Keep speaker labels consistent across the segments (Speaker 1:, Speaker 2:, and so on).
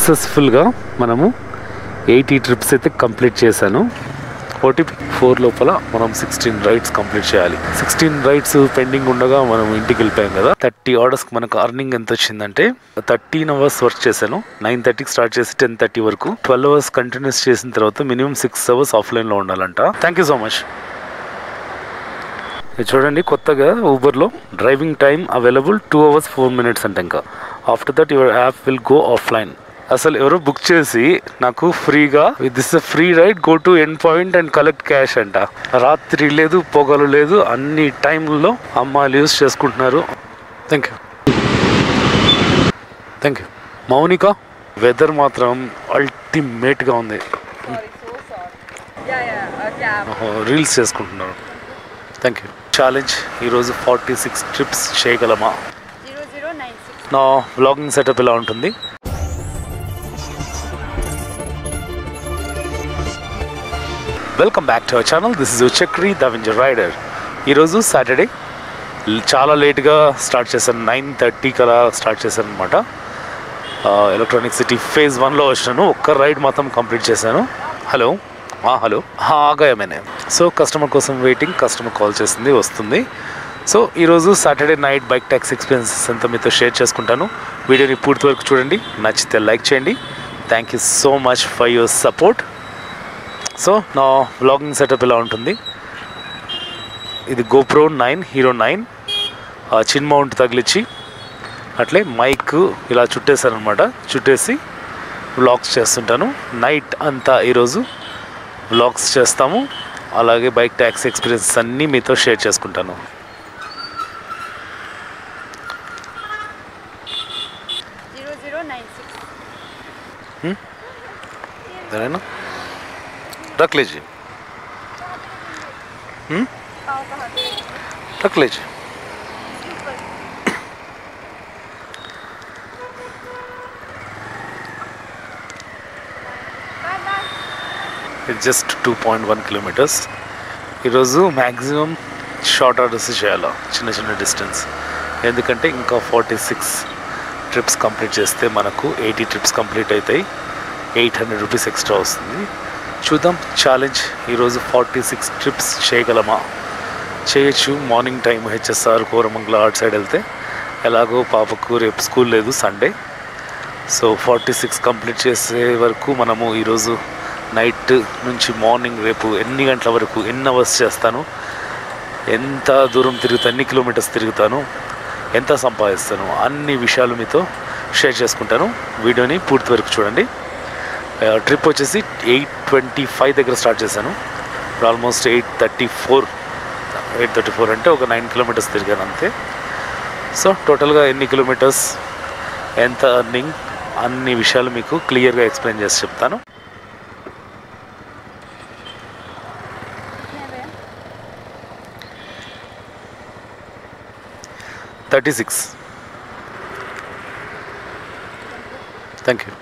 Speaker 1: సక్సెస్ఫుల్గా మనము eighty trips అయితే కంప్లీట్ చేశాను ఓటీపీ ఫోర్ లోపల మనం సిక్స్టీన్ రైడ్స్ కంప్లీట్ చేయాలి సిక్స్టీన్ రైడ్స్ పెండింగ్ ఉండగా మనం ఇంటికి వెళ్ళిపోయాం కదా థర్టీ ఆర్డర్స్కి మనకు అర్నింగ్ ఎంత వచ్చిందంటే థర్టీన్ అవర్స్ వర్క్ చేశాను నైన్ థర్టీకి స్టార్ట్ చేసి టెన్ థర్టీ వరకు ట్వెల్వ్ అవర్స్ కంటిన్యూస్ చేసిన తర్వాత మినిమం సిక్స్ అవర్స్ ఆఫ్లైన్లో ఉండాలంట థ్యాంక్ యూ సో మచ్ ఇది చూడండి కొత్తగా ఊబర్లో driving time available two hours four minutes అంటే ఇంకా after that your app will go offline అసలు ఎవరో బుక్ చేసి నాకు ఫ్రీగా this free ride go to end point and collect cash అంట రాత్రి లేదు పొగలు లేదు అన్ని టైంలో అమ్మాయిలు యూస్ చేసుకుంటున్నారు thank you thank you Mounika weather మాత్రం అల్టిమేట్గా ఉంది
Speaker 2: Sorry, so sorry. Yeah, yeah, a cab.
Speaker 1: Reels చేసుకుంటున్నారు థ్యాంక్ యూ ఛాలెంజ్ ఈరోజు ఫార్టీ సిక్స్ ట్రిప్స్ చేయగలమా
Speaker 2: 0096.
Speaker 1: నా వ్లాగింగ్ సెటప్ ఎలా ఉంటుంది welcome back to our channel this is Chakri the వింజర్ రైడర్ ఈరోజు సాటర్డే చాలా లేట్గా స్టార్ట్ చేశాను నైన్ థర్టీకి అలా స్టార్ట్ చేశాను అనమాట ఎలక్ట్రానిక్ సిటీ ఫేజ్ వన్లో వచ్చినాను ఒక్క రైడ్ మాత్రం కంప్లీట్ చేశాను హలో హలో ఆగాయ మేనే సో కస్టమర్ కోసం వెయిటింగ్ కస్టమర్ కాల్ చేసింది వస్తుంది సో ఈరోజు Saturday night bike taxi experiences అంతా మీతో షేర్ చేసుకుంటాను వీడియోని పూర్తి వరకు చూడండి నచ్చితే లైక్ చేయండి thank you so much for your support so నా వ్లాగింగ్ సెటప్ ఇలా ఉంటుంది ఇది GoPro nine hero nine chin mount తగిలిచ్చి అట్లే మైక్ ఇలా చుట్టేశాను అనమాట చుట్టేసి వ్లాగ్స్ చేస్తుంటాను నైట్ అంతా ఈరోజు వ్లాగ్స్ చేస్తాము అలాగే బైక్ ట్యాక్సీ ఎక్స్పీరియన్స్ అన్నీ మీతో షేర్ చేసుకుంటాను
Speaker 2: Zero zero nine six.
Speaker 1: సరేనా रख लीजिए
Speaker 2: पाँव कहाँ पे?
Speaker 1: रख लीजिए
Speaker 2: ऊपर. Bye bye.
Speaker 1: ఇది just two point one kilometres ఈరోజు మ్యాక్సిమం షార్ట్ ఆర్డర్స్ చేయాలి చిన్న చిన్న డిస్టెన్స్ ఎందుకంటే ఇంకా ఫార్టీ సిక్స్ ట్రిప్స్ కంప్లీట్ చేస్తే మనకు ఎయిటీ ట్రిప్స్ కంప్లీట్ అవుతాయి ఎయిట్ హండ్రెడ్ రూపీస్ ఎక్స్ట్రా వస్తుంది చూద్దాం ఛాలెంజ్ ఈరోజు ఫార్టీ సిక్స్ ట్రిప్స్ చేయగలమా చేయొచ్చు మార్నింగ్ టైం హెచ్ఎస్ఆర్ కోరమంగళ అటు సైడ్ వెళ్తే ఎలాగో పాపకు రేపు స్కూల్ లేదు Sunday so forty six complete చేసే వరకు మనము ఈరోజు నైట్ నుంచి మార్నింగ్ రేపు ఎన్ని గంటల వరకు ఎన్ని అవర్స్ చేస్తాను ఎంత దూరం తిరుగుతాను ఎన్ని కిలోమీటర్స్ తిరుగుతాను ఎంత సంపాదిస్తాను అన్ని విషయాలు మీతో షేర్ చేసుకుంటాను వీడియోని పూర్తి వరకు చూడండి ట్రిప్ వచ్చేసి ఎయిట్ ట్వంటీ ఫైవ్ దగ్గర స్టార్ట్ చేశాను ఇప్పుడు almost eight thirty four eight thirty four అంటే ఒక నైన్ కిలోమీటర్స్ తిరిగాను అంతే సో టోటల్గా ఎన్ని కిలోమీటర్స్ ఎంత అర్నింగ్ అన్ని విషయాలు మీకు క్లియర్గా ఎక్స్ప్లెయిన్ చేసి చెప్తాను
Speaker 2: कितने हुए?
Speaker 1: Thirty six thank you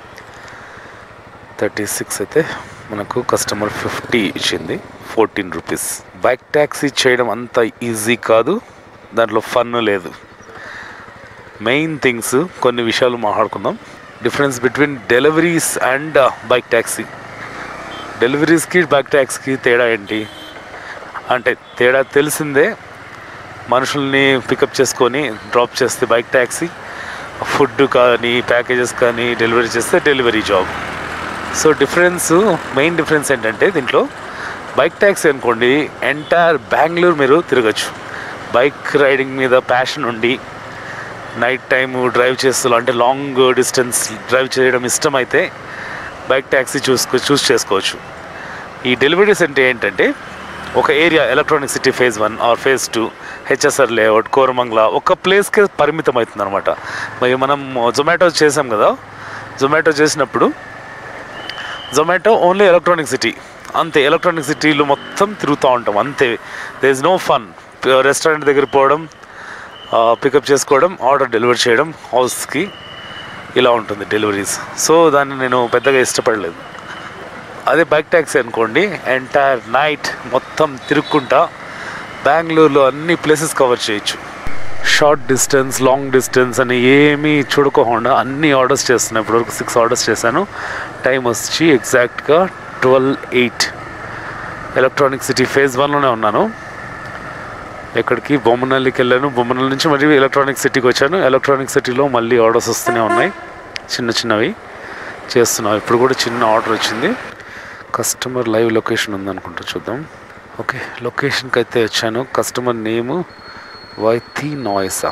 Speaker 1: thirty six అయితే మనకు కస్టమర్ ఫిఫ్టీ ఇచ్చింది ఫోర్టీన్ రూపీస్ బైక్ ట్యాక్సీ చేయడం అంత ఈజీ కాదు దాంట్లో ఫన్ లేదు మెయిన్ థింగ్స్ కొన్ని విషయాలు మాట్లాడుకుందాం difference between deliveries and bike taxi డెలివరీస్కి బైక్ ట్యాక్సీకి తేడా ఏంటి అంటే తేడా తెలిసిందే మనుషుల్ని పికప్ చేసుకొని డ్రాప్ చేస్తే బైక్ ట్యాక్సీ ఫుడ్ కానీ ప్యాకేజెస్ కానీ డెలివరీ చేస్తే delivery job so difference main difference ఏంటంటే దీంట్లో బైక్ ట్యాక్సీ అనుకోండి ఎంటైర్ బెంగళూరు మీరు తిరగచ్చు బైక్ రైడింగ్ మీద ప్యాషన్ ఉండి నైట్ టైం డ్రైవ్ చేస్తూ అంటే లాంగ్ డిస్టెన్స్ డ్రైవ్ చేయడం ఇష్టమైతే బైక్ ట్యాక్సీ చూసుకో చూస్ చేసుకోవచ్చు ఈ డెలివరీస్ అంటే ఏంటంటే ఒక area electronic city phase one or phase two HSR layout Koramangala ఒక ప్లేస్కే పరిమితం అవుతుంది అనమాట మరి మనం జొమాటో చేసాం కదా జొమాటో చేసినప్పుడు జొమాటో ఓన్లీ ఎలక్ట్రానిక్ సిటీ అంతే ఎలక్ట్రానిక్ సిటీలో మొత్తం తిరుగుతూ ఉంటాం అంతే there is no fun restaurant దగ్గర పోవడం పికప్ చేసుకోవడం ఆర్డర్ డెలివరీ చేయడం హౌస్కి ఇలా ఉంటుంది డెలివరీస్ సో దాన్ని నేను పెద్దగా ఇష్టపడలేదు అదే బైక్ ట్యాక్సీ అనుకోండి ఎంటైర్ నైట్ మొత్తం తిరుక్కుంటా బెంగళూరులో అన్ని ప్లేసెస్ కవర్ చేయొచ్చు షార్ట్ డిస్టెన్స్ లాంగ్ డిస్టెన్స్ అని ఏమీ చూడుకోకుండా అన్ని ఆర్డర్స్ చేస్తున్నాను ఇప్పటివరకు సిక్స్ ఆర్డర్స్ చేశాను టైం వచ్చి ఎగ్జాక్ట్గా twelve eight electronic city phase వన్లోనే ఉన్నాను ఎక్కడికి బొమ్మనల్లికి వెళ్ళాను బొమ్మనల్లి నుంచి మళ్ళీ ఎలక్ట్రానిక్ సిటీకి వచ్చాను ఎలక్ట్రానిక్ సిటీలో మళ్ళీ ఆర్డర్స్ వస్తూనే ఉన్నాయి చిన్న చిన్నవి చేస్తున్నాం ఇప్పుడు కూడా చిన్న ఆర్డర్ వచ్చింది కస్టమర్ లైవ్ లొకేషన్ ఉందనుకుంటా చూద్దాం ఓకే లొకేషన్కి అయితే వచ్చాను కస్టమర్ నేము వైథీ నాయిసా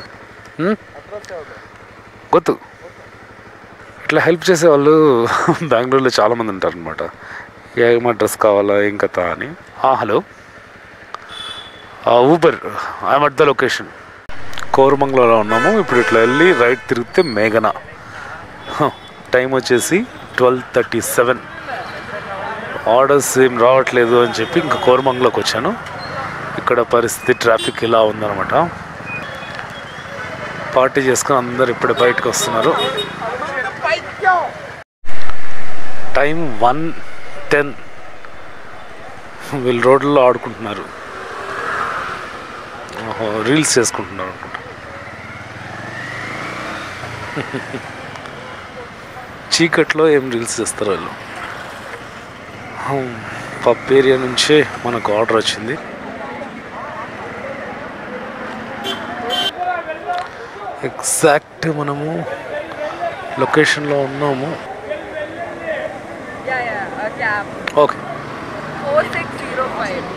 Speaker 1: ಗೊತ್ತು ఇట్లా హెల్ప్ చేసే వాళ్ళు బెంగళూరులో చాలామంది ఉంటారు అనమాట ఏం అడ్రస్ కావాలా ఏం కథ అని hello Uber I'm at the location కోరమంగళలో ఉన్నాము ఇప్పుడు ఇట్లా వెళ్ళి రైట్ తిరిగితే మేఘన టైం వచ్చేసి ట్వెల్వ్ థర్టీ సెవెన్ ఆర్డర్స్ ఏం రావట్లేదు అని చెప్పి ఇంకా కోరమంగళకి వచ్చాను ఇక్కడ పరిస్థితి ట్రాఫిక్ ఇలా ఉందన్నమాట పార్టీ చేసుకుని అందరు ఇప్పుడే బయటకు వస్తున్నారు టైం వన్ టెన్ వీళ్ళు రోడ్లలో ఆడుకుంటున్నారు ఓహో రీల్స్ చేసుకుంటున్నారు అనుకుంటా చీకట్లో ఏం రీల్స్ చేస్తారు వాళ్ళు పబ్ ఏరియా నుంచే మనకు ఆర్డర్ వచ్చింది ఎగ్జాక్ట్ మనము లొకేషన్లో ఉన్నాము
Speaker 2: Yeah, yeah, a cab.
Speaker 1: Okay
Speaker 2: 4605.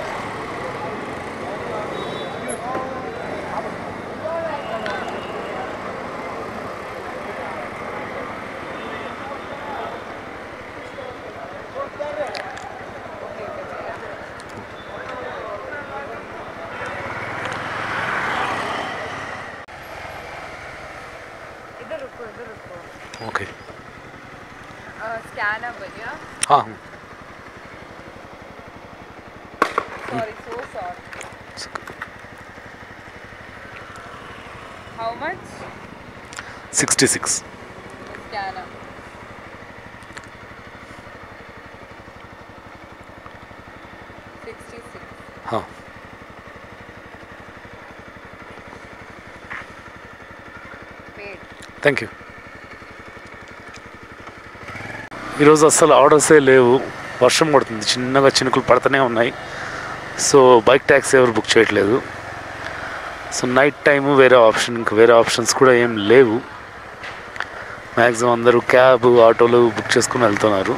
Speaker 2: इधर रुको इधर रुको
Speaker 1: ఓకే
Speaker 2: स्कैनर भैया Sorry, so sorry. How much?
Speaker 1: Sixty six
Speaker 2: Scanner. Sixty-six. Paid.
Speaker 1: Thank you ఈరోజు అస్సలు ఆర్డర్సే లేవు వర్షం పడుతుంది చిన్నగా చినుకులు పడుతూనే ఉన్నాయి సో బైక్ ట్యాక్సీ ఎవరు బుక్ చేయట్లేదు సో నైట్ టైము వేరే ఆప్షన్ ఇంకా వేరే ఆప్షన్స్ కూడా ఏం లేవు మ్యాక్సిమం అందరూ క్యాబ్ ఆటోలు బుక్ చేసుకుని వెళ్తున్నారు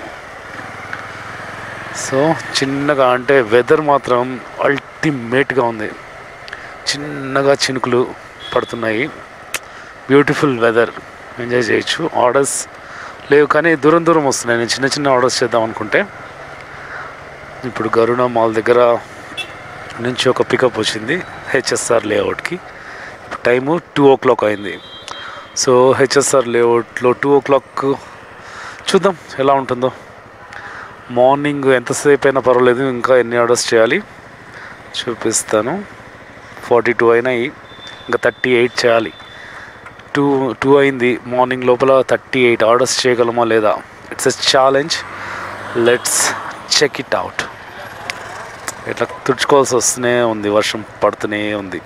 Speaker 1: సో చిన్నగా అంటే వెదర్ మాత్రం అల్టిమేట్గా ఉంది చిన్నగా చినుకులు పడుతున్నాయి బ్యూటిఫుల్ వెదర్ ఎంజాయ్ చేయొచ్చు ఆర్డర్స్ లేవు కానీ దూరం దూరం వస్తున్నాయి నేను చిన్న చిన్న ఆర్డర్స్ చేద్దాం అనుకుంటే ఇప్పుడు గరుణ మాల్ దగ్గర నుంచి ఒక పికప్ వచ్చింది హెచ్ఎస్ఆర్ లేఅవుట్కి ఇప్పుడు టైము టూ ఓ క్లాక్ అయింది సో హెచ్ఎస్ఆర్ లేఅవుట్లో టూ ఓ క్లాక్ చూద్దాం ఎలా ఉంటుందో మార్నింగ్ ఎంతసేపు అయినా పర్వాలేదు ఇంకా ఎన్ని ఆర్డర్స్ చేయాలి చూపిస్తాను ఫార్టీ టూ అయినాయి ఇంకా థర్టీ ఎయిట్ చేయాలి టూ టూ అయింది మార్నింగ్ లోపల థర్టీ ఎయిట్ ఆర్డర్స్ చేయగలమా లేదా it's a challenge let's check it out ఇట్లా తుడుచుకోవాల్సి వస్తూనే ఉంది వర్షం పడుతూనే ఉంది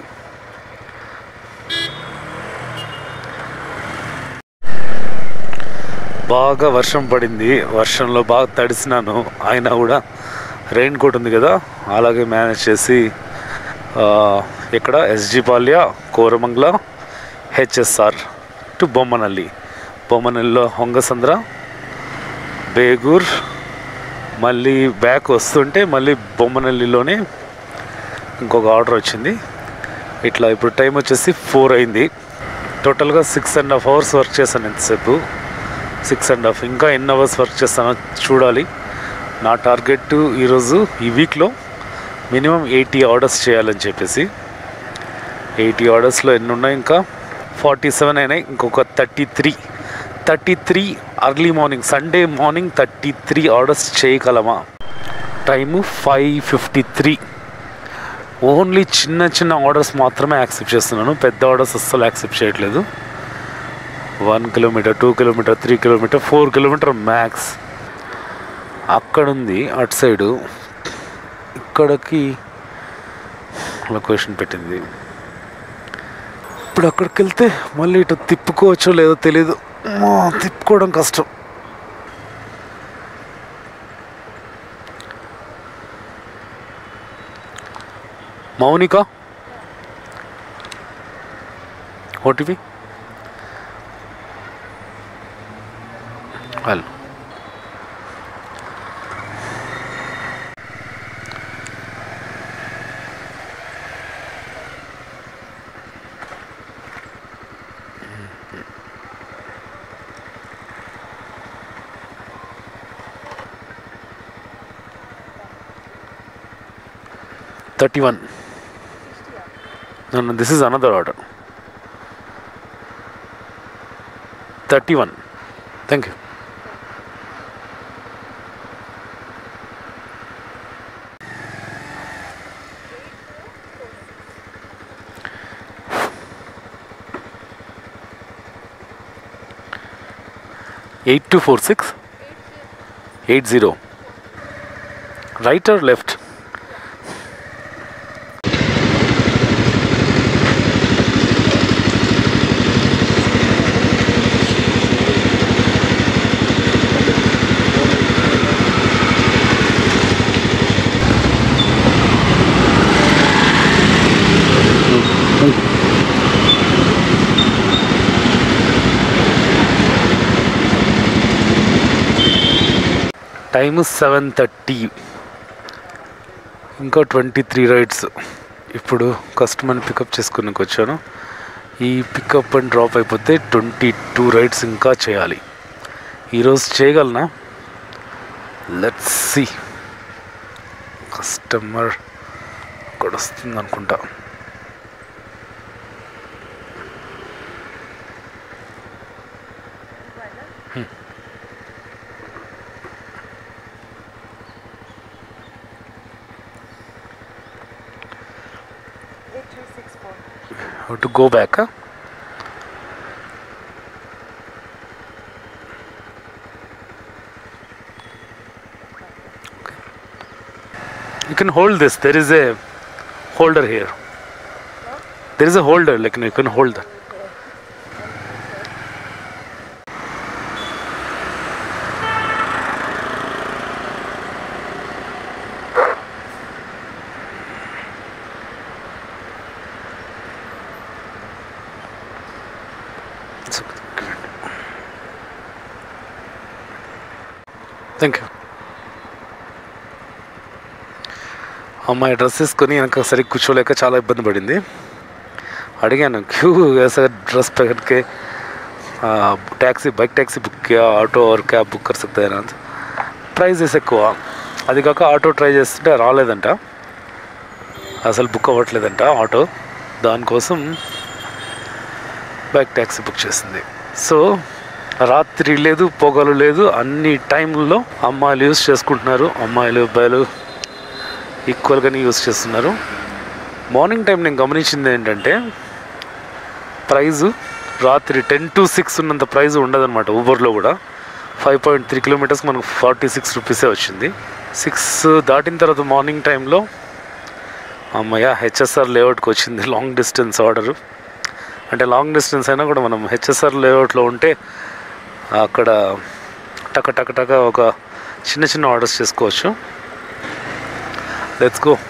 Speaker 1: బాగా వర్షం పడింది వర్షంలో బాగా తడిసినాను అయినా కూడా రెయిన్ కోట్ ఉంది కదా అలాగే మేనేజ్ చేసి ఆ, ఇక్కడ SG Palya Koramangala HSR to Bommanahalli బొమ్మనల్లిలో హొంగసంద్ర బేగూర్ మళ్ళీ బ్యాక్ వస్తుంటే మళ్ళీ బొమ్మనల్లిలోనే ఇంకొక ఆర్డర్ వచ్చింది ఇట్లా ఇప్పుడు టైం వచ్చేసి ఫోర్ అయింది టోటల్గా six and half hours work చేశాను ఎంతసేపు సిక్స్ అండ్ హాఫ్ ఇంకా ఎన్ని అవర్స్ వర్క్ చేస్తానో చూడాలి నా టార్గెట్ ఈరోజు ఈ వీక్లో మినిమం ఎయిటీ ఆర్డర్స్ చేయాలని చెప్పేసి ఎయిటీ ఆర్డర్స్లో ఎన్ని ఉన్నాయి ఇంకా ఫార్టీ సెవెన్ అయినాయి ఇంకొక thirty three thirty three early morning Sunday morning thirty three orders చేయగలమా time five fifty three only చిన్న చిన్న ఆర్డర్స్ మాత్రమే యాక్సెప్ట్ చేస్తున్నాను పెద్ద ఆర్డర్స్ అస్సలు యాక్సెప్ట్ చేయట్లేదు one kilometre two kilometre three kilometre four kilometre max అక్కడుంది అటు సైడు ఇక్కడికి లొకేషన్ పెట్టింది ఇప్పుడు అక్కడికి వెళ్తే మళ్ళీ ఇటు తిప్పుకోవచ్చో లేదో తెలీదు అమ్మో, తిప్పుకోవడం కష్టం Mounika OTP hello thirty one No, no, this is another order. 31. Thank you. Eight two four six eight zero. Right or left? Time seven thirty ఇంకా ట్వంటీ త్రీ రైడ్స్ ఇప్పుడు కస్టమర్ని పికప్ చేసుకునికి వచ్చాను ఈ పికప్ అండ్ డ్రాప్ అయిపోతే twenty two rides ఇంకా చేయాలి ఈరోజు చేయగలనా లెట్స్ సి కస్టమర్ ఇక్కడ వస్తుంది అనుకుంటా
Speaker 2: Eight three six four.
Speaker 1: How to go back? Huh? You can hold this. There is a holder here. There is a holder, like you can hold that. It's okay. Thank you అమ్మాయి dress వేసుకొని వెనక సరిగ్గా కూర్చోలేక చాలా ఇబ్బంది పడింది అడిగాను queue ऐसा dress पहन के टैक्सी बाइक टैक्सी बुक किया ఆటో और క్యాబ్ బుక్ कर सकते हैं ना ప్రైజెస్ ఎక్కువ అది కాక ఆటో ట్రై చేస్తుంటే రాలేదంట అసలు బుక్ అవ్వట్లేదంట ఆటో దానికోసం బైక్ ట్యాక్సీ బుక్ చేసింది సో రాత్రి లేదు పొగలు లేదు అన్ని టైంల్లో అమ్మాయిలు యూస్ చేసుకుంటున్నారు అమ్మాయిలు అబ్బాయిలు ఈక్వల్గానే యూస్ చేస్తున్నారు మార్నింగ్ టైం నేను గమనించింది ఏంటంటే ప్రైజు రాత్రి టెన్ టు సిక్స్ ఉన్నంత ప్రైజ్ ఉండదన్నమాట ఊబర్లో కూడా ఫైవ్ పాయింట్ త్రీ కిలోమీటర్స్ మనకు ఫార్టీ సిక్స్ రూపీసే వచ్చింది సిక్స్ దాటిన తర్వాత మార్నింగ్ టైంలో అమ్మయ్య హెచ్ఎస్ఆర్ లేఅవుట్కి వచ్చింది లాంగ్ డిస్టెన్స్ ఆర్డరు అంటే లాంగ్ డిస్టెన్స్ అయినా కూడా మనం హెచ్ఎస్ఆర్ లేఅవుట్లో ఉంటే అక్కడ టక టక టక ఒక చిన్న చిన్న ఆర్డర్స్ చేసుకోవచ్చు let's go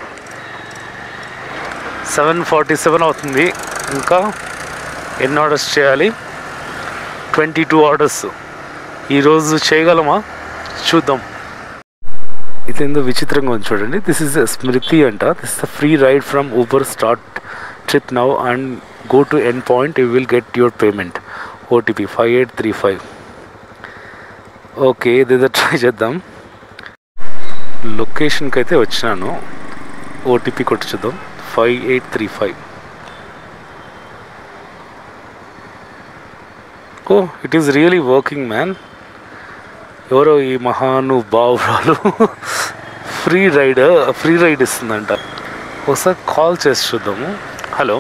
Speaker 1: seven forty seven అవుతుంది ఇంకా ఎన్ని ఆర్డర్స్ చేయాలి ట్వంటీ టూ ఆర్డర్స్ ఈరోజు చేయగలమా చూద్దాం ఇదేందో విచిత్రంగా ఉంది చూడండి దిస్ ఇస్ స్మృతి అంట this is the free ride from Uber start trip now and go to end point you will get your payment OTP five eight three five okay ఇదేదో try చేద్దాం లొకేషన్కి అయితే వచ్చినాను ఓటీపీ కొట్టి చూద్దాం five eight three five oh it is really working man ఎవరో ఈ మహానుభావురాలు ఫ్రీ రైడ్ ఫ్రీ రైడ్ ఇస్తుందంట ఒకసారి కాల్ చేసి చూద్దాము hello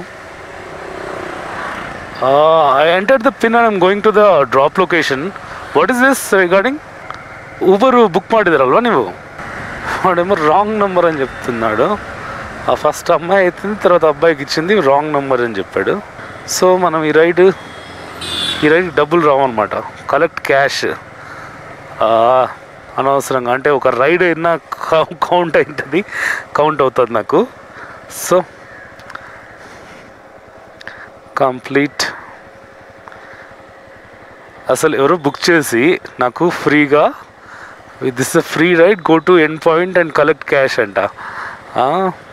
Speaker 1: I enter the pin and I'm going to the drop location what is this regarding Uber book ಮಾಡಿದಿರಲ್ವಾ ನೀವು వాడేమో రాంగ్ నెంబర్ అని చెప్తున్నాడు ఆ ఫస్ట్ అమ్మాయి అవుతుంది తర్వాత అబ్బాయికి ఇచ్చింది రాంగ్ నెంబర్ అని చెప్పాడు సో మనం ఈ రైడ్ ఈ రైడ్ డబ్బులు రావన్నమాట కలెక్ట్ క్యాష్ అనవసరంగా అంటే ఒక రైడ్ అయినా కౌంట్ అవుతుంది కౌంట్ అవుతుంది నాకు సో కంప్లీట్ అసలు ఎవరో బుక్ చేసి నాకు ఫ్రీగా with this free ride go to end point and collect cash అంట ఆ,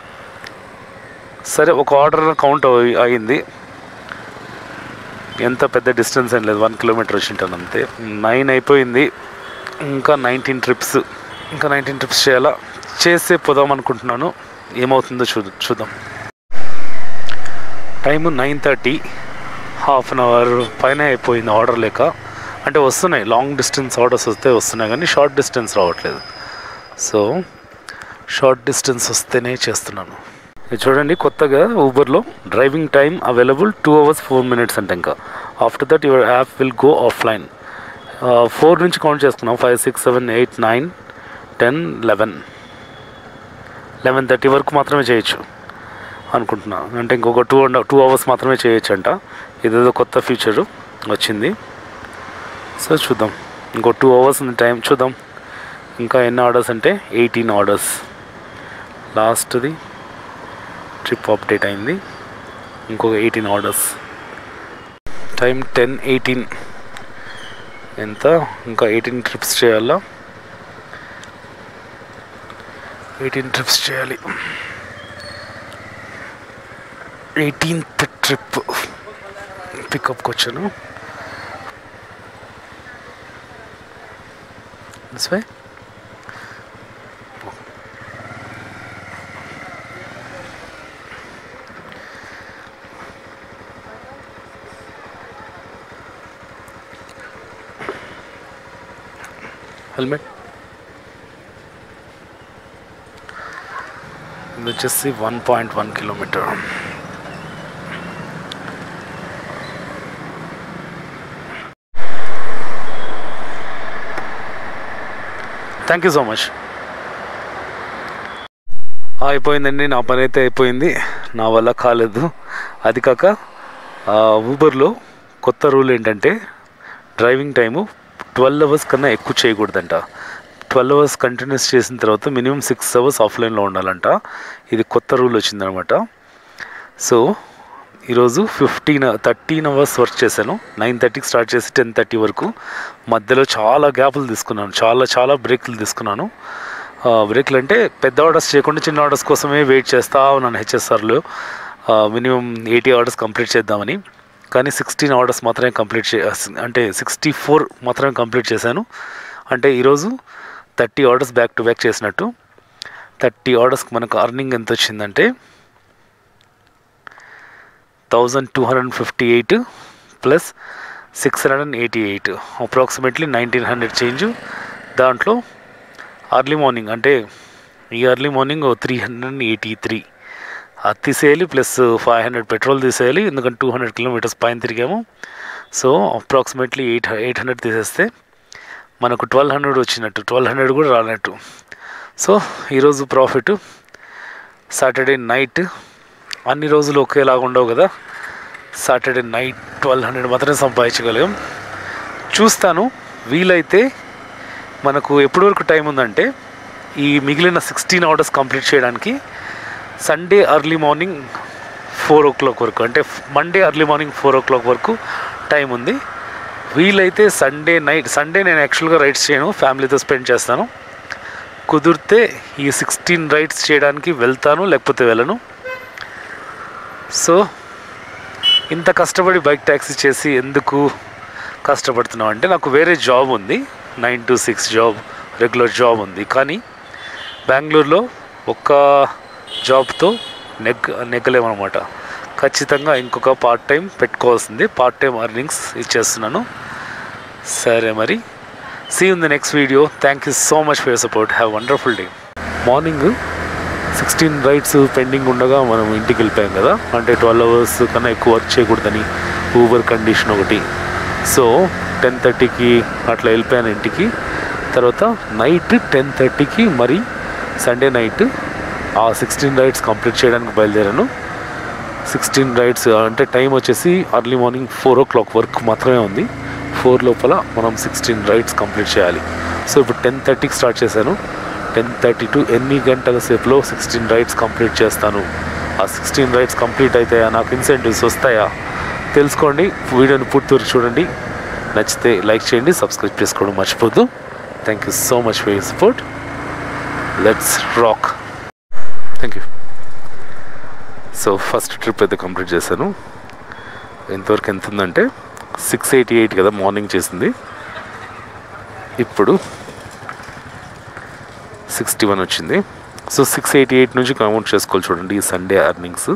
Speaker 1: సరే ఒక ఆర్డర్ కౌంట్ అయి- అయింది ఎంత పెద్ద డిస్టెన్స్ ఏం లేదు వన్ కిలోమీటర్ వచ్చింటాను అంతే నైన్ అయిపోయింది ఇంకా నైన్టీన్ ట్రిప్స్ ఇంకా నైన్టీన్ ట్రిప్స్ చేయాలా చేస్తే పోదాం అనుకుంటున్నాను ఏమవుతుందో చూ చూద్దాం time nine thirty half an hour పైన అయిపోయింది ఆర్డర్ లేక అంటే వస్తున్నాయి లాంగ్ డిస్టెన్స్ ఆర్డర్స్ వస్తే వస్తున్నాయి కానీ షార్ట్ డిస్టెన్స్ రావట్లేదు సో షార్ట్ డిస్టెన్స్ వస్తేనే చేస్తున్నాను ఇది చూడండి కొత్తగా ఊబర్లో driving time available two hours four minutes అంటే ఇంకా after that your app will go offline four నుంచి కౌంట్ చేసుకున్నాం five six seven eight nine ten eleven eleven thirty వరకు మాత్రమే చేయొచ్చు అనుకుంటున్నా అంటే ఇంకొక టూ అండ్ టూ అవర్స్ మాత్రమే చేయొచ్చు అంట ఇదేదో కొత్త ఫీచరు వచ్చింది సో చూద్దాం ఇంకో టూ అవర్స్ ఉంది టైం చూద్దాం ఇంకా ఎన్ని ఆర్డర్స్ అంటే ఎయిటీన్ ఆర్డర్స్ లాస్ట్ది ట్రిప్ అప్డేట్ అయింది ఇంకొక eighteen orders time ten eighteen ఎంత ఇంకా ఎయిటీన్ ట్రిప్స్ చేయాలా ఎయిటీన్ ట్రిప్స్ చేయాలి ఎయిటీన్త్ ట్రిప్ పికప్కి వచ్చాను దిస్ వే హెల్మెట్ ఇది వచ్చేసి one point one kilometre thank you so much అయిపోయిందండి నా పని అయితే అయిపోయింది నా వల్ల కాలేదు అది కాక ఊబర్లో కొత్త రూల్ ఏంటంటే డ్రైవింగ్ టైము ట్వెల్వ్ అవర్స్ కన్నా ఎక్కువ చేయకూడదంట ట్వెల్వ్ అవర్స్ కంటిన్యూస్ చేసిన తర్వాత మినిమం సిక్స్ అవర్స్ ఆఫ్లైన్లో ఉండాలంట ఇది కొత్త రూల్ వచ్చిందనమాట సో ఈరోజు ఫిఫ్టీన్ థర్టీన్ అవర్స్ వర్క్ చేశాను నైన్ థర్టీకి స్టార్ట్ చేసి టెన్ థర్టీ వరకు మధ్యలో చాలా గ్యాపులు తీసుకున్నాను చాలా చాలా బ్రేక్లు తీసుకున్నాను ఆ, బ్రేక్లు అంటే పెద్ద ఆర్డర్స్ చేయకుండా చిన్న ఆర్డర్స్ కోసమే వెయిట్ చేస్తా ఉన్నాను హెచ్ఎస్ఆర్లో మినిమం ఎయిటీ ఆర్డర్స్ కంప్లీట్ చేద్దామని కానీ సిక్స్టీన్ ఆర్డర్స్ మాత్రమే కంప్లీట్ చే అంటే సిక్స్టీ ఫోర్ మాత్రమే కంప్లీట్ చేశాను అంటే ఈరోజు thirty orders back to back చేసినట్టు థర్టీ ఆర్డర్స్కి మనకు అర్నింగ్ ఎంత వచ్చిందంటే thousand two hundred fifty eight plus six hundred and eighty eight approximately nineteen hundred change దాంట్లో అర్లీ మార్నింగ్ అంటే ఈ early morning three hundred and eighty three అది తీసేయాలి ప్లస్ ఫైవ్ హండ్రెడ్ పెట్రోల్ తీసేయాలి ఎందుకంటే టూ హండ్రెడ్ కిలోమీటర్స్ పైన తిరిగాము so approximately eight eight hundred తీసేస్తే మనకు ట్వెల్వ్ హండ్రెడ్ వచ్చినట్టు ట్వెల్వ్ హండ్రెడ్ కూడా రానట్టు సో ఈరోజు ప్రాఫిట్ సాటర్డే నైట్ అన్ని రోజులు ఒకేలాగా ఉండవు కదా సాటర్డే నైట్ ట్వెల్వ్ హండ్రెడ్ మాత్రమే సంపాదించగలిగాం చూస్తాను వీలైతే మనకు ఎప్పటి వరకు టైం ఉందంటే ఈ మిగిలిన సిక్స్టీన్ ఆర్డర్స్ కంప్లీట్ చేయడానికి Sunday early morning four o'clock వరకు అంటే Monday early morning four o'clock వరకు టైం ఉంది వీలైతే సండే నైట్ సండే నేను యాక్చువల్గా రైడ్స్ చేయను ఫ్యామిలీతో స్పెండ్ చేస్తాను కుదిరితే ఈ సిక్స్టీన్ రైడ్స్ చేయడానికి వెళ్తాను లేకపోతే వెళ్ళను సో ఇంత కష్టపడి బైక్ ట్యాక్సీ చేసి ఎందుకు కష్టపడుతున్నాం అంటే నాకు వేరే జాబ్ ఉంది nine to six job regular job ఉంది కానీ బెంగళూరులో ఒక్క జాబ్తో నెగ్ నెగ్గలేమన్నమాట ఖచ్చితంగా ఇంకొక పార్ట్ టైం పెట్టుకోవాల్సింది పార్ట్ టైం అర్నింగ్స్ ఇచ్చేస్తున్నాను సరే మరి see in the next video thank you so much for your support have wonderful day morning sixteen rides pending ఉండగా మనం ఇంటికి వెళ్ళిపోయాం కదా అంటే ట్వెల్వ్ అవర్స్ కన్నా ఎక్కువ వర్క్ చేయకూడదని ఊబర్ కండిషన్ ఒకటి సో టెన్ థర్టీకి అట్లా వెళ్ళిపోయాను ఇంటికి తర్వాత నైట్ టెన్ థర్టీకి మరి సండే నైట్ ఆ సిక్స్టీన్ రైడ్స్ కంప్లీట్ చేయడానికి బయలుదేరాను సిక్స్టీన్ రైడ్స్ అంటే టైం వచ్చేసి early morning four o'clock వరకు మాత్రమే ఉంది ఫోర్ లోపల మనం సిక్స్టీన్ రైడ్స్ కంప్లీట్ చేయాలి సో ఇప్పుడు టెన్ థర్టీకి స్టార్ట్ చేశాను టెన్ థర్టీ టు ఎన్ని గంటల సేపులో సిక్స్టీన్ రైడ్స్ కంప్లీట్ చేస్తాను ఆ సిక్స్టీన్ రైడ్స్ కంప్లీట్ అవుతాయా నాకు ఇన్సెంటివ్స్ వస్తాయా తెలుసుకోండి వీడియోని పూర్తి చూడండి నచ్చితే లైక్ చేయండి సబ్స్క్రైబ్ చేసుకోవడం మర్చిపోద్దు thank you so much for your support let's rock thank you so first trip అయితే కంప్లీట్ చేశాను ఎంతవరకు ఎంత ఉందంటే సిక్స్ ఎయిటీ ఎయిట్ కదా మార్నింగ్ చేసింది ఇప్పుడు సిక్స్టీ వన్ వచ్చింది సో సిక్స్ ఎయిటీ ఎయిట్ నుంచి కౌంట్ చేసుకోవాలి చూడండి ఈ Sunday earnings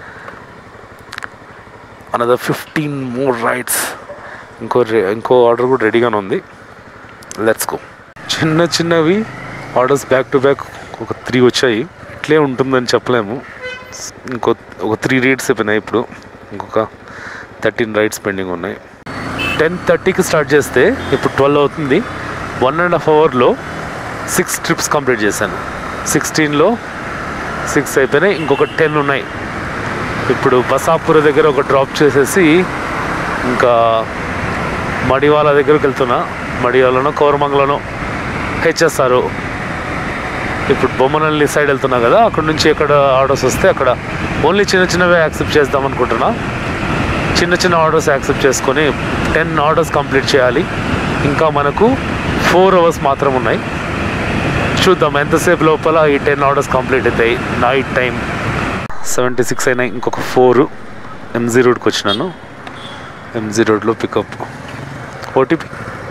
Speaker 1: another fifteen more rides ఇంకో రె- ఇంకో ఆర్డర్ కూడా రెడీగానే ఉంది లెట్స్ గో చిన్న చిన్నవి ఆర్డర్స్ బ్యాక్ టు బ్యాక్ ఒక త్రీ వచ్చాయి ఇట్లే ఉంటుందని చెప్పలేము ఇంకో ఒక త్రీ రైడ్స్ అయిపోయినాయి ఇప్పుడు ఇంకొక థర్టీన్ రైడ్స్ పెండింగ్ ఉన్నాయి టెన్ థర్టీకి స్టార్ట్ చేస్తే ఇప్పుడు ట్వెల్వ్ అవుతుంది వన్ అండ్ హాఫ్ అవర్లో సిక్స్ ట్రిప్స్ కంప్లీట్ చేశాను సిక్స్టీన్లో సిక్స్ అయిపోయినాయి ఇంకొక టెన్ ఉన్నాయి ఇప్పుడు బసాపూర్ దగ్గర ఒక డ్రాప్ చేసేసి ఇంకా మడివాల దగ్గరికి వెళ్తున్నా మడివాలను కౌరమంగళను హెచ్ఎస్ఆర్ ఇప్పుడు బొమ్మనల్లి సైడ్ వెళ్తున్నా కదా అక్కడ నుంచి ఎక్కడ ఆర్డర్స్ వస్తే అక్కడ ఓన్లీ చిన్న చిన్నవే యాక్సెప్ట్ చేద్దాం అనుకుంటున్నా చిన్న చిన్న ఆర్డర్స్ యాక్సెప్ట్ చేసుకొని టెన్ ఆర్డర్స్ కంప్లీట్ చేయాలి ఇంకా మనకు ఫోర్ అవర్స్ మాత్రం ఉన్నాయి చూద్దాం ఎంతసేపు లోపల ఈ టెన్ ఆర్డర్స్ కంప్లీట్ అవుతాయి నైట్ టైం సెవెంటీ సిక్స్ అయినాయి ఇంకొక ఫోర్ ఎంజీ రోడ్కి వచ్చినాను ఎంజీ రోడ్లో pickup OTP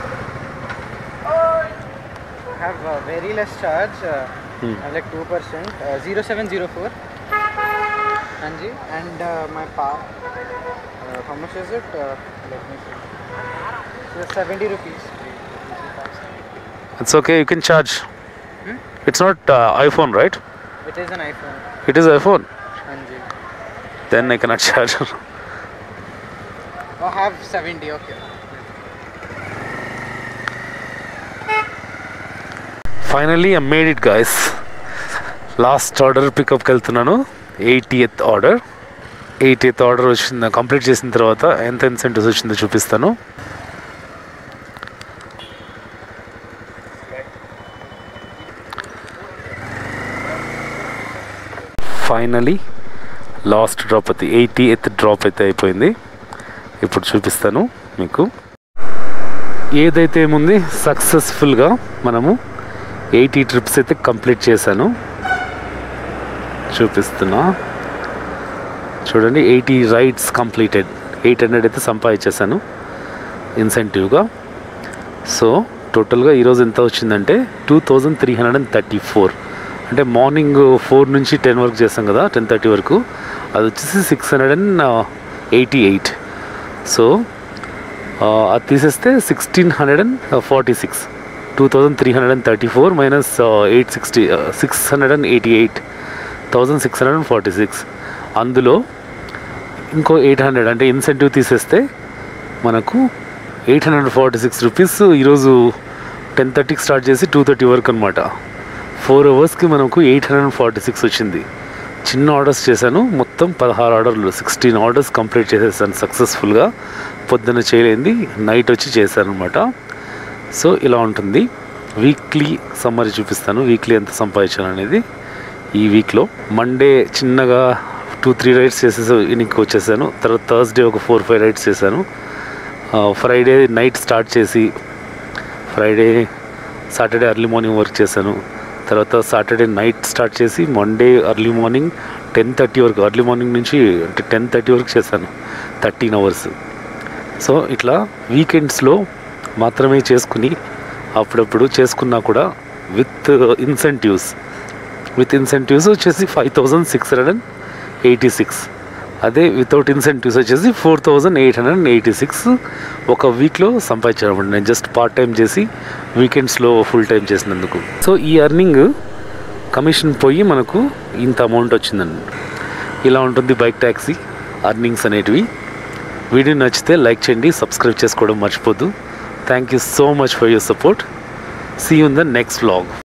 Speaker 3: have uh, very less charge, uh,
Speaker 1: Hmm.
Speaker 3: uh, like 2%, uh, 0704. Anji, and uh, my pa, uh, how much is it? Uh, let me see. So 70 rupees.
Speaker 1: It's okay you can charge it's not iPhone right
Speaker 3: It is an iPhone.
Speaker 1: It is iPhone
Speaker 3: Anji.
Speaker 1: Then I cannot charge
Speaker 3: Oh, have 70, okay.
Speaker 1: Finally I made it guys last order పికప్కి వెళ్తున్నాను eightieth order eightieth order వచ్చింది complete చేసిన తర్వాత ఎంత incentives వచ్చిందో చూపిస్తాను finally last drop అయితే eightieth drop అయితే అయిపోయింది ఇప్పుడు చూపిస్తాను మీకు ఏదైతే ఏముంది సక్సెస్ఫుల్గా మనము ఎయిటీ ట్రిప్స్ అయితే కంప్లీట్ చేశాను చూపిస్తున్నా చూడండి eighty rides completed eight hundred అయితే సంపాదించేశాను ఇన్సెంటివ్గా సో టోటల్గా ఈరోజు ఎంత వచ్చిందంటే two thousand three hundred and thirty four అంటే మార్నింగ్ ఫోర్ నుంచి టెన్ వరకు చేస్తాం కదా టెన్ థర్టీ వరకు అది వచ్చేసి six hundred and eighty eight so అది తీసేస్తే sixteen hundred and forty six two thousand three hundred and thirty four minus eight sixty six hundred and eighty eight thousand six hundred and forty six అందులో ఇంకో eight hundred అంటే incentive తీసేస్తే మనకు eight hundred forty six rupees ఈరోజు ten థర్టీకి start చేసి two thirty వరకు అనమాట ఫోర్ అవర్స్కి మనకు eight hundred and forty six వచ్చింది చిన్న ఆర్డర్స్ చేశాను మొత్తం పదహారు ఆర్డర్లు సిక్స్టీన్ ఆర్డర్స్ కంప్లీట్ చేసేసాను సక్సెస్ఫుల్గా పొద్దున్న చేయలేంది నైట్ వచ్చి చేశాను అనమాట సో ఇలా ఉంటుంది వీక్లీ సమ్మరీ చూపిస్తాను వీక్లీ ఎంత సంపాదించాను అనేది ఈ వీక్లో మండే చిన్నగా టూ త్రీ రైడ్స్ చేసేసి ఇంటికి వచ్చేసాను తర్వాత థర్స్డే ఒక ఫోర్ ఫైవ్ రైడ్స్ చేశాను ఫ్రైడే నైట్ స్టార్ట్ చేసి Friday Saturday early morning work చేశాను తర్వాత సాటర్డే నైట్ స్టార్ట్ చేసి Monday early morning ten thirty వరకు ఎర్లీ మార్నింగ్ నుంచి అంటే టెన్ థర్టీ వరకు చేశాను థర్టీన్ అవర్స్ సో ఇట్లా వీకెండ్స్లో మాత్రమే చేసుకుని అప్పుడప్పుడు చేసుకున్నా కూడా విత్ ఇన్సెంటివ్స్ విత్ ఇన్సెంటివ్స్ వచ్చేసి five thousand six hundred and eighty six అదే వితౌట్ ఇన్సెంటివ్స్ వచ్చేసి four thousand eight hundred and eighty six ఒక వీక్లో సంపాదించాను నేను జస్ట్ పార్ట్ టైం చేసి వీకెండ్స్లో ఫుల్ టైం చేసినందుకు సో ఈ అర్నింగ్ కమిషన్ పోయి మనకు ఇంత అమౌంట్ వచ్చిందండి ఇలా ఉంటుంది బైక్ ట్యాక్సీ అర్నింగ్స్ అనేటివి వీడియో నచ్చితే లైక్ చేయండి సబ్స్క్రైబ్ చేసుకోవడం మర్చిపోద్దు thank you so much for your support see in the next vlog